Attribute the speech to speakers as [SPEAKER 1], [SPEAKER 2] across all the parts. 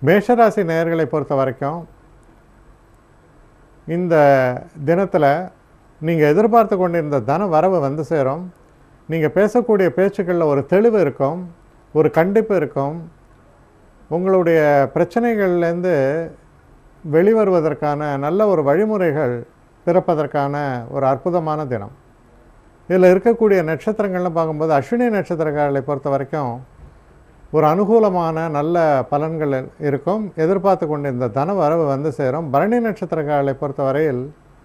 [SPEAKER 1] மேஷராசி நேயர்களை பொறுத்த வரைக்கும் இந்த தினத்தில் நீங்கள் எதிர்பார்த்து கொண்டிருந்த தன வரவு வந்து சேரும் நீங்கள் பேசக்கூடிய பேச்சுக்களில் ஒரு தெளிவு இருக்கும் ஒரு கண்டிப்பு இருக்கும் உங்களுடைய பிரச்சனைகள்லேருந்து வெளிவருவதற்கான நல்ல ஒரு வழிமுறைகள் பிறப்பதற்கான ஒரு அற்புதமான தினம் இதில் இருக்கக்கூடிய நட்சத்திரங்கள்னு பார்க்கும்போது அஸ்வினி நட்சத்திரக்காரர்களை பொறுத்த வரைக்கும் ஒரு அனுகூலமான நல்ல பலன்கள் இருக்கும் எதிர்பார்த்து கொண்டிருந்த தன வரவு வந்து சேரும் பரணி நட்சத்திரக்காரர்களை பொறுத்தவரையில்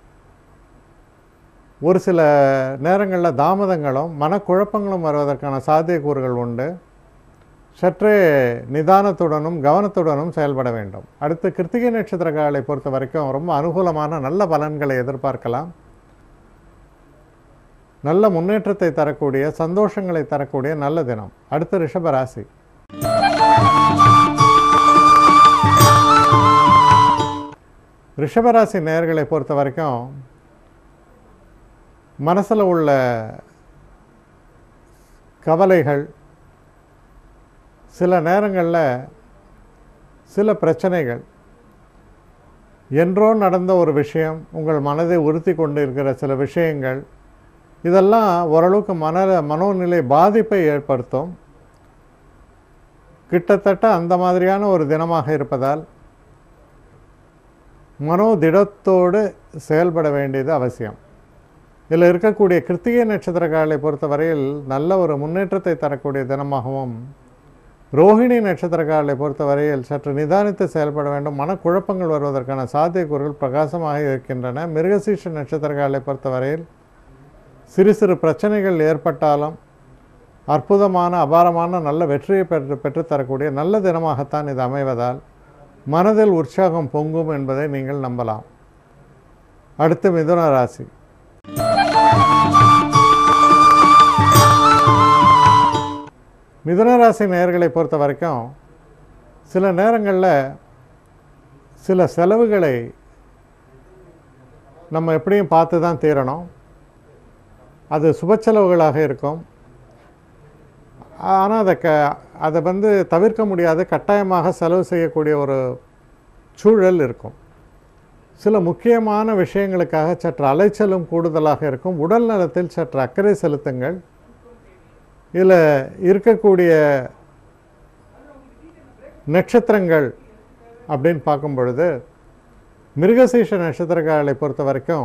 [SPEAKER 1] ஒரு சில நேரங்களில் தாமதங்களும் மனக்குழப்பங்களும் வருவதற்கான சாத்தியக்கூறுகள் உண்டு சற்றே நிதானத்துடனும் கவனத்துடனும் செயல்பட வேண்டும் அடுத்து கிருத்திகை நட்சத்திரக்காரர்களை பொறுத்த வரைக்கும் ரொம்ப அனுகூலமான நல்ல பலன்களை எதிர்பார்க்கலாம் நல்ல முன்னேற்றத்தை தரக்கூடிய சந்தோஷங்களை தரக்கூடிய நல்ல தினம் அடுத்து ரிஷபராசி ரிஷபராசி நேயர்களை பொறுத்த வரைக்கும் மனசில் உள்ள கவலைகள் சில நேரங்களில் சில பிரச்சனைகள் என்றோ நடந்த ஒரு விஷயம் உங்கள் மனதை உறுத்தி கொண்டு இருக்கிற சில விஷயங்கள் இதெல்லாம் ஓரளவுக்கு மன மனோநிலை பாதிப்பை ஏற்படுத்தும் கிட்டத்தட்ட அந்த மாதிரியான ஒரு தினமாக இருப்பதால் மனோதிடத்தோடு செயல்பட வேண்டியது அவசியம் இதில் இருக்கக்கூடிய கிருத்திகை நட்சத்திரக்காரர்களை பொறுத்தவரையில் நல்ல ஒரு முன்னேற்றத்தை தரக்கூடிய தினமாகவும் ரோஹிணி நட்சத்திரக்காரர்களை பொறுத்தவரையில் சற்று நிதானித்து செயல்பட வேண்டும் மனக்குழப்பங்கள் வருவதற்கான சாத்தியக்கூறுகள் பிரகாசமாக இருக்கின்றன மிருகசீஷ நட்சத்திரக்காரர்களை பொறுத்தவரையில் சிறு சிறு பிரச்சனைகள் ஏற்பட்டாலும் அற்புதமான அபாரமான நல்ல வெற்றியை பெற்று பெற்றுத்தரக்கூடிய நல்ல தினமாகத்தான் இது அமைவதால் மனதில் உற்சாகம் பொங்கும் என்பதை நீங்கள் நம்பலாம் அடுத்து மிதுன ராசி மிதுன ராசி நேயர்களை பொறுத்த வரைக்கும் சில நேரங்களில் சில செலவுகளை நம்ம எப்படியும் பார்த்து தான் தீரணும் அது சுப செலவுகளாக இருக்கும் ஆனால் அதை க அதை வந்து தவிர்க்க முடியாத கட்டாயமாக செலவு செய்யக்கூடிய ஒரு சூழல் இருக்கும் சில முக்கியமான விஷயங்களுக்காக சற்று அலைச்சலும் கூடுதலாக இருக்கும் உடல் நலத்தில் சற்று அக்கறை செலுத்துங்கள் இதில் இருக்கக்கூடிய நட்சத்திரங்கள் அப்படின்னு பார்க்கும் பொழுது மிருகசீஷ நட்சத்திரக்காரர்களை பொறுத்த வரைக்கும்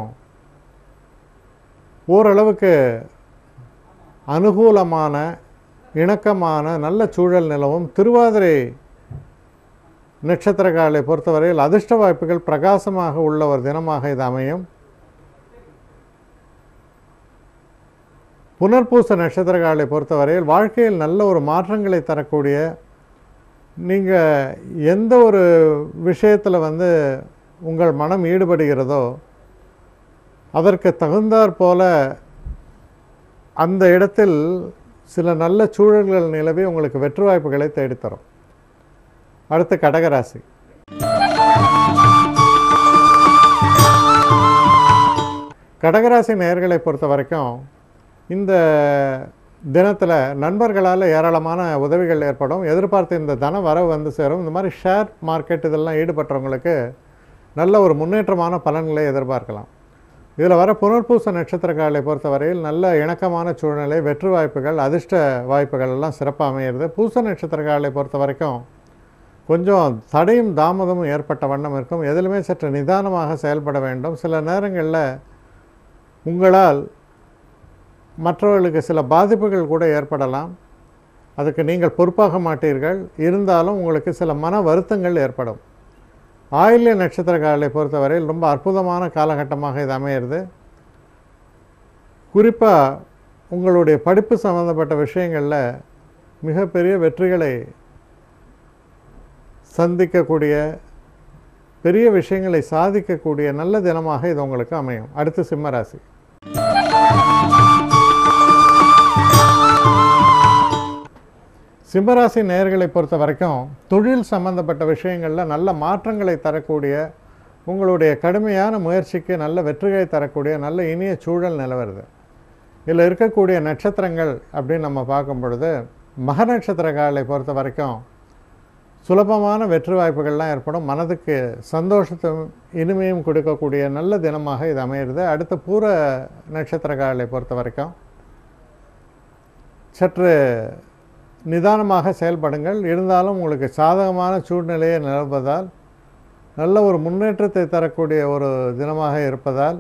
[SPEAKER 1] ஓரளவுக்கு அனுகூலமான இணக்கமான நல்ல சூழல் நிலவும் திருவாதிரை நட்சத்திரக்காரர்களை பொறுத்தவரையில் அதிர்ஷ்ட வாய்ப்புகள் பிரகாசமாக உள்ள ஒரு தினமாக இது அமையும் புனர்பூச நட்சத்திரக்காரர்களை பொறுத்தவரையில் வாழ்க்கையில் நல்ல ஒரு மாற்றங்களை தரக்கூடிய நீங்கள் எந்த ஒரு விஷயத்தில் வந்து உங்கள் மனம் ஈடுபடுகிறதோ அதற்கு தகுந்தாற் போல அந்த இடத்தில் சில நல்ல சூழல்கள் நிலவி உங்களுக்கு வெற்றி வாய்ப்புகளை தேடித்தரும் அடுத்து கடகராசி கடகராசி நேயர்களை பொறுத்த வரைக்கும் இந்த தினத்தில் நண்பர்களால் ஏராளமான உதவிகள் ஏற்படும் எதிர்பார்த்து இந்த தன வரவு வந்து சேரும் இந்த மாதிரி ஷேர் மார்க்கெட் இதெல்லாம் ஈடுபட்டவங்களுக்கு நல்ல ஒரு முன்னேற்றமான பலன்களை எதிர்பார்க்கலாம் இதில் வர புனர்பூச நட்சத்திரக்காரர்களை பொறுத்தவரையில் நல்ல இணக்கமான சூழ்நிலை வெற்றி வாய்ப்புகள் அதிர்ஷ்ட வாய்ப்புகள் எல்லாம் சிறப்பாக அமையிறது பூச நட்சத்திரக்காரர்களை பொறுத்த வரைக்கும் கொஞ்சம் தடையும் தாமதமும் ஏற்பட்ட வண்ணம் இருக்கும் எதிலுமே சற்று நிதானமாக செயல்பட வேண்டும் சில நேரங்களில் உங்களால் மற்றவர்களுக்கு சில பாதிப்புகள் கூட ஏற்படலாம் அதுக்கு நீங்கள் பொறுப்பாக மாட்டீர்கள் இருந்தாலும் உங்களுக்கு சில மன வருத்தங்கள் ஏற்படும் ஆயில்ய நட்சத்திரக்காரர்களை பொறுத்தவரையில் ரொம்ப அற்புதமான காலகட்டமாக இது அமையிறது குறிப்பாக உங்களுடைய படிப்பு சம்மந்தப்பட்ட விஷயங்களில் மிகப்பெரிய வெற்றிகளை சந்திக்கக்கூடிய பெரிய விஷயங்களை சாதிக்கக்கூடிய நல்ல தினமாக இது உங்களுக்கு அமையும் அடுத்து சிம்மராசி சிம்மராசி நேயர்களை பொறுத்த வரைக்கும் தொழில் சம்பந்தப்பட்ட விஷயங்களில் நல்ல மாற்றங்களை தரக்கூடிய உங்களுடைய கடுமையான முயற்சிக்கு நல்ல வெற்றிகளை தரக்கூடிய நல்ல இனிய சூழல் நிலவருது இதில் இருக்கக்கூடிய நட்சத்திரங்கள் அப்படின்னு நம்ம பார்க்கும் பொழுது மக நட்சத்திரக்காரர்களை பொறுத்த வரைக்கும் சுலபமான வெற்றி வாய்ப்புகள்லாம் ஏற்படும் மனதுக்கு சந்தோஷத்தையும் இனிமையும் கொடுக்கக்கூடிய நல்ல தினமாக இது அமையிறது அடுத்த பூர நட்சத்திரக்காரர்களை பொறுத்த வரைக்கும் சற்று நிதானமாக செயல்படுங்கள் இருந்தாலும் உங்களுக்கு சாதகமான சூழ்நிலையை நிலவுவதால் நல்ல ஒரு முன்னேற்றத்தை தரக்கூடிய ஒரு தினமாக இருப்பதால்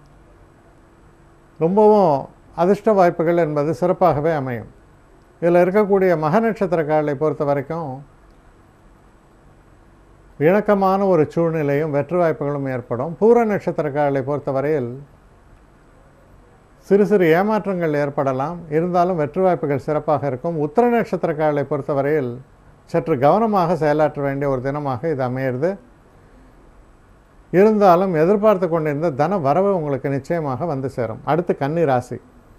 [SPEAKER 1] ரொம்பவும் அதிர்ஷ்ட வாய்ப்புகள் என்பது சிறப்பாகவே அமையும் இதில் இருக்கக்கூடிய மக நட்சத்திரக்காரர்களை பொறுத்த வரைக்கும் இணக்கமான ஒரு சூழ்நிலையும் வெற்றி வாய்ப்புகளும் ஏற்படும் பூர நட்சத்திரக்காரர்களை பொறுத்தவரையில் சிறு சிறு ஏமாற்றங்கள் ஏற்படலாம் இருந்தாலும் வெற்றி வாய்ப்புகள் சிறப்பாக இருக்கும் உத்திர நட்சத்திரக்காரர்களை பொறுத்தவரையில் சற்று கவனமாக செயலாற்ற வேண்டிய ஒரு தினமாக இது அமையிறது இருந்தாலும் எதிர்பார்த்து கொண்டிருந்த தன வரவு உங்களுக்கு நிச்சயமாக வந்து சேரும் அடுத்து கன்னி ராசி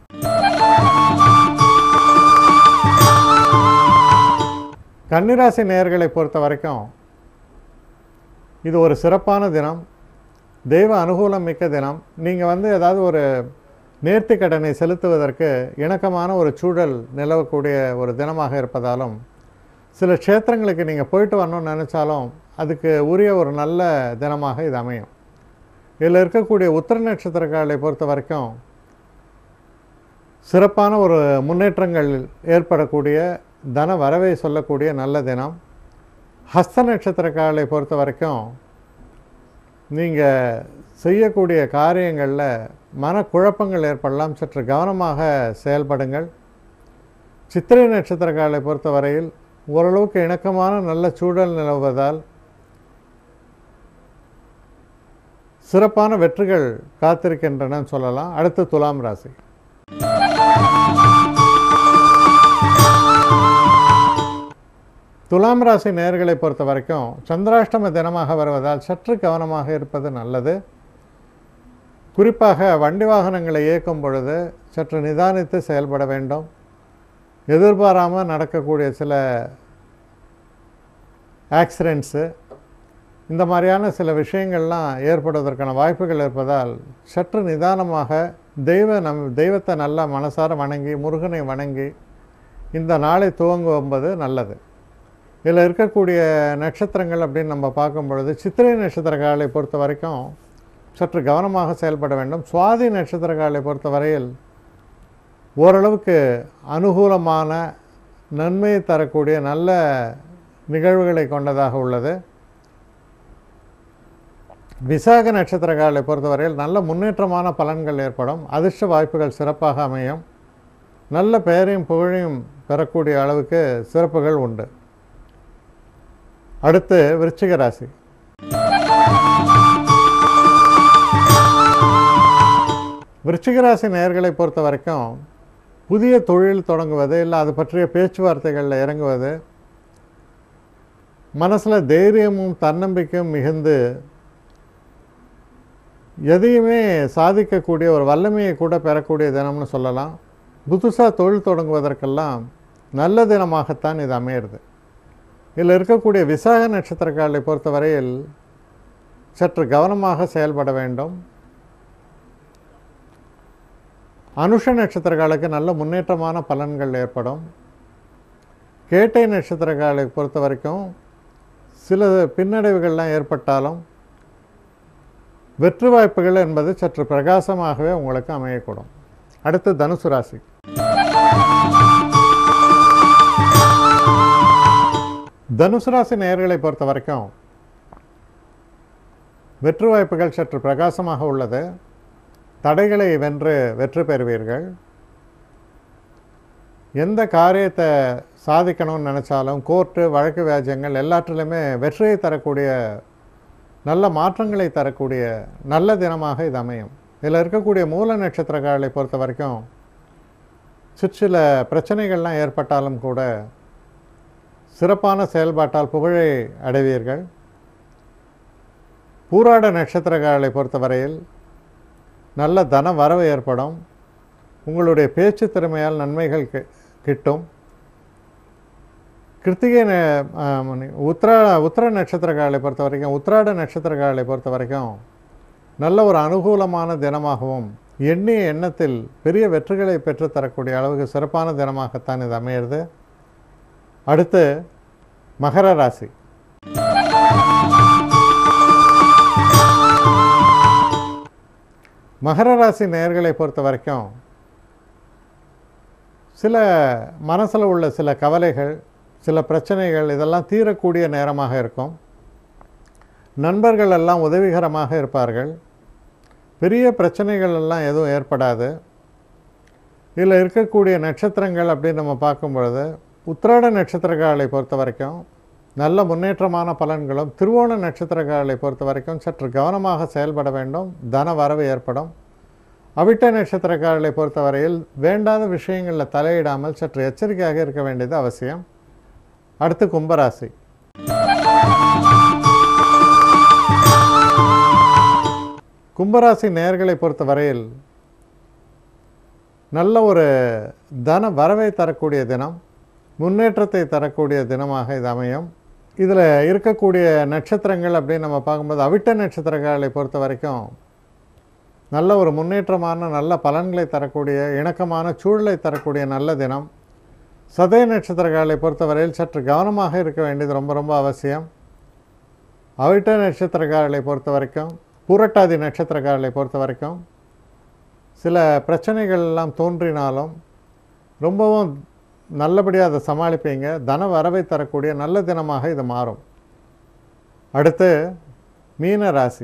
[SPEAKER 1] கன்னிராசி நேயர்களை பொறுத்த வரைக்கும் இது ஒரு சிறப்பான தினம் தெய்வ அனுகூலம் மிக்க தினம் நீங்கள் வந்து ஏதாவது ஒரு நேர்த்தி கடனை செலுத்துவதற்கு இணக்கமான ஒரு சூழல் நிலவக்கூடிய ஒரு தினமாக இருப்பதாலும் சில க்ஷேத்திரங்களுக்கு நீங்கள் போயிட்டு வரணும்னு நினச்சாலும் அதுக்கு உரிய ஒரு நல்ல தினமாக இது அமையும் இதில் இருக்கக்கூடிய உத்திர நட்சத்திரக்காரர்களை பொறுத்த வரைக்கும் சிறப்பான ஒரு முன்னேற்றங்கள் ஏற்படக்கூடிய தன வரவை சொல்லக்கூடிய நல்ல தினம் ஹஸ்த நட்சத்திரக்காரர்களை பொறுத்த வரைக்கும் நீங்கள் செய்யக்கூடிய காரியங்களில் மனக்குழப்பங்கள் ஏற்படலாம் சற்று கவனமாக செயல்படுங்கள் சித்திரை நட்சத்திரக்காரர்களை பொறுத்தவரையில் ஓரளவுக்கு இணக்கமான நல்ல சூழல் நிலவுவதால் சிறப்பான வெற்றிகள் காத்திருக்கின்றன சொல்லலாம் அடுத்து துலாம் ராசி துலாம் ராசி நேர்களை பொறுத்த வரைக்கும் சந்திராஷ்டம தினமாக வருவதால் சற்று கவனமாக இருப்பது நல்லது குறிப்பாக வண்டி வாகனங்களை இயக்கும் பொழுது சற்று நிதானித்து செயல்பட வேண்டும் எதிர்பாராமல் நடக்கக்கூடிய சில ஆக்சிடெண்ட்ஸு இந்த மாதிரியான சில விஷயங்கள்லாம் ஏற்படுவதற்கான வாய்ப்புகள் இருப்பதால் சற்று நிதானமாக தெய்வ நம் தெய்வத்தை நல்லா மனசார வணங்கி முருகனை வணங்கி இந்த நாளை துவங்குவது நல்லது இதில் இருக்கக்கூடிய நட்சத்திரங்கள் அப்படின்னு நம்ம பார்க்கும் பொழுது சித்திரை நட்சத்திரக்காரர்களை பொறுத்த வரைக்கும் சற்று கவனமாக செயல்பட வேண்டும் சுவாதி நட்சத்திரக்காரர்களை பொறுத்த வரையில் ஓரளவுக்கு அனுகூலமான நன்மையை தரக்கூடிய நல்ல நிகழ்வுகளை கொண்டதாக உள்ளது விசாக நட்சத்திரக்காரர்களை பொறுத்தவரையில் நல்ல முன்னேற்றமான பலன்கள் ஏற்படும் அதிர்ஷ்ட வாய்ப்புகள் சிறப்பாக அமையும் நல்ல பெயரையும் புகழையும் பெறக்கூடிய அளவுக்கு சிறப்புகள் உண்டு அடுத்து விருச்சிக ராசி விருச்சிக ராசி நேயர்களை பொறுத்த வரைக்கும் புதிய தொழில் தொடங்குவது இல்லை அது பற்றிய பேச்சுவார்த்தைகளில் இறங்குவது மனசில் தைரியமும் தன்னம்பிக்கையும் மிகுந்து எதையுமே சாதிக்கக்கூடிய ஒரு வல்லமையை கூட பெறக்கூடிய தினம்னு சொல்லலாம் புதுசாக தொழில் தொடங்குவதற்கெல்லாம் நல்ல தினமாகத்தான் இது அமையிறது இதில் இருக்கக்கூடிய விசாக நட்சத்திரக்காரர்களை பொறுத்தவரையில் சற்று கவனமாக செயல்பட வேண்டும் அனுஷ நட்சத்திரக்காலுக்கு நல்ல முன்னேற்றமான பலன்கள் ஏற்படும் கேட்டை நட்சத்திரக்காலை பொறுத்த வரைக்கும் சில பின்னடைவுகள்லாம் ஏற்பட்டாலும் வெற்றி வாய்ப்புகள் என்பது சற்று பிரகாசமாகவே உங்களுக்கு அமையக்கூடும் அடுத்து தனுசு ராசி தனுசு ராசி நேயர்களை பொறுத்த வரைக்கும் வெற்றி வாய்ப்புகள் சற்று பிரகாசமாக உள்ளது தடைகளை வென்று வெற்றி பெறுவீர்கள் எந்த காரியத்தை சாதிக்கணும்னு நினச்சாலும் கோர்ட்டு வழக்கு வியாஜ்யங்கள் எல்லாற்றிலுமே வெற்றியை தரக்கூடிய நல்ல மாற்றங்களை தரக்கூடிய நல்ல தினமாக இது அமையும் இதில் இருக்கக்கூடிய மூல நட்சத்திரக்காரர்களை பொறுத்த வரைக்கும் சிற்சில பிரச்சனைகள்லாம் ஏற்பட்டாலும் கூட சிறப்பான செயல்பாட்டால் புகழை அடைவீர்கள் பூராட நட்சத்திரக்காரர்களை பொறுத்தவரையில் நல்ல தன வரவு ஏற்படும் உங்களுடைய பேச்சு திறமையால் நன்மைகள் கி- கிட்டும் கிருத்திகை ந- ஆ, மன்னி- உத்திரா உத்திர நட்சத்திரக்காரர்களை பொறுத்த வரைக்கும் உத்திராட நட்சத்திரக்காரர்களை பொறுத்த வரைக்கும் நல்ல ஒரு அனுகூலமான தினமாகவும் எண்ணிய எண்ணத்தில் பெரிய வெற்றிகளை பெற்றுத்தரக்கூடிய அளவுக்கு சிறப்பான தினமாகத்தான் இது அமையிறது அடுத்து மகர ராசி மகர ராசி நேயர்களை பொறுத்த வரைக்கும் சில மனசில் உள்ள சில கவலைகள் சில பிரச்சனைகள் இதெல்லாம் தீரக்கூடிய நேரமாக இருக்கும் நண்பர்கள் எல்லாம் உதவிகரமாக இருப்பார்கள் பெரிய பிரச்சனைகள் எல்லாம் எதுவும் ஏற்படாது இதில் இருக்கக்கூடிய நட்சத்திரங்கள் அப்படின்னு நம்ம பார்க்கும் பொழுது உத்திராட நட்சத்திரக்காரர்களை பொறுத்த வரைக்கும் நல்ல முன்னேற்றமான பலன்களும் திருவோண நட்சத்திரக்காரர்களை பொறுத்த வரைக்கும் சற்று கவனமாக செயல்பட வேண்டும் தன வரவு ஏற்படும் அவிட்ட நட்சத்திரக்காரர்களை பொறுத்தவரையில் வேண்டாத விஷயங்களில் தலையிடாமல் சற்று எச்சரிக்கையாக இருக்க வேண்டியது அவசியம் அடுத்து கும்பராசி கும்பராசி நேயர்களை பொறுத்த வரையில் நல்ல ஒரு தன வரவை தரக்கூடிய தினம் முன்னேற்றத்தை தரக்கூடிய தினமாக இது அமையும் இதில் இருக்கக்கூடிய நட்சத்திரங்கள் அப்படின்னு நம்ம பார்க்கும்போது அவிட்ட நட்சத்திரங்களை பொறுத்த வரைக்கும் நல்ல ஒரு முன்னேற்றமான நல்ல பலன்களை தரக்கூடிய இணக்கமான சூழலை தரக்கூடிய நல்ல தினம் சதய நட்சத்திரங்களை பொறுத்தவரையில் சற்று கவனமாக இருக்க வேண்டியது ரொம்ப ரொம்ப அவசியம் அவிட்ட நட்சத்திரக்காரர்களை பொறுத்த வரைக்கும் பூரட்டாதி நட்சத்திரக்காரர்களை பொறுத்த வரைக்கும் சில பிரச்சனைகள் எல்லாம் தோன்றினாலும் ரொம்பவும் நல்லபடியாக அதை சமாளிப்பீங்க தன வரவை தரக்கூடிய நல்ல தினமாக இது மாறும் அடுத்து மீன ராசி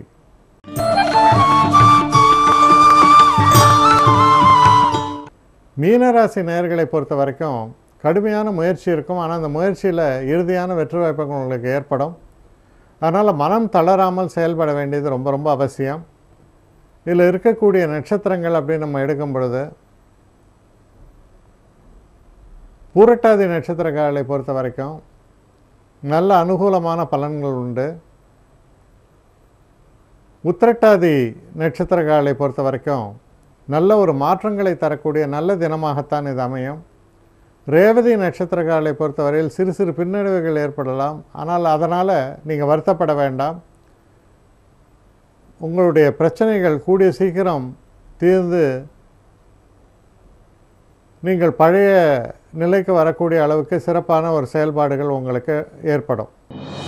[SPEAKER 1] மீனராசி நேயர்களை பொறுத்த வரைக்கும் கடுமையான முயற்சி இருக்கும் ஆனால் அந்த முயற்சியில் இறுதியான வெற்றி வாய்ப்புகள் உங்களுக்கு ஏற்படும் அதனால் மனம் தளராமல் செயல்பட வேண்டியது ரொம்ப ரொம்ப அவசியம் இதில் இருக்கக்கூடிய நட்சத்திரங்கள் அப்படின்னு நம்ம எடுக்கும் பொழுது பூரட்டாதி நட்சத்திரக்காரர்களை பொறுத்த வரைக்கும் நல்ல அனுகூலமான பலன்கள் உண்டு உத்திரட்டாதி நட்சத்திரக்காரர்களை பொறுத்த வரைக்கும் நல்ல ஒரு மாற்றங்களை தரக்கூடிய நல்ல தினமாகத்தான் இது அமையும் ரேவதி நட்சத்திரக்காரர்களை பொறுத்தவரையில் சிறு சிறு பின்னடைவுகள் ஏற்படலாம் ஆனால் அதனால் நீங்கள் வருத்தப்பட வேண்டாம் உங்களுடைய பிரச்சனைகள் கூடிய சீக்கிரம் தீர்ந்து நீங்கள் பழைய நிலைக்கு வரக்கூடிய அளவுக்கு சிறப்பான ஒரு செயல்பாடுகள் உங்களுக்கு ஏற்படும்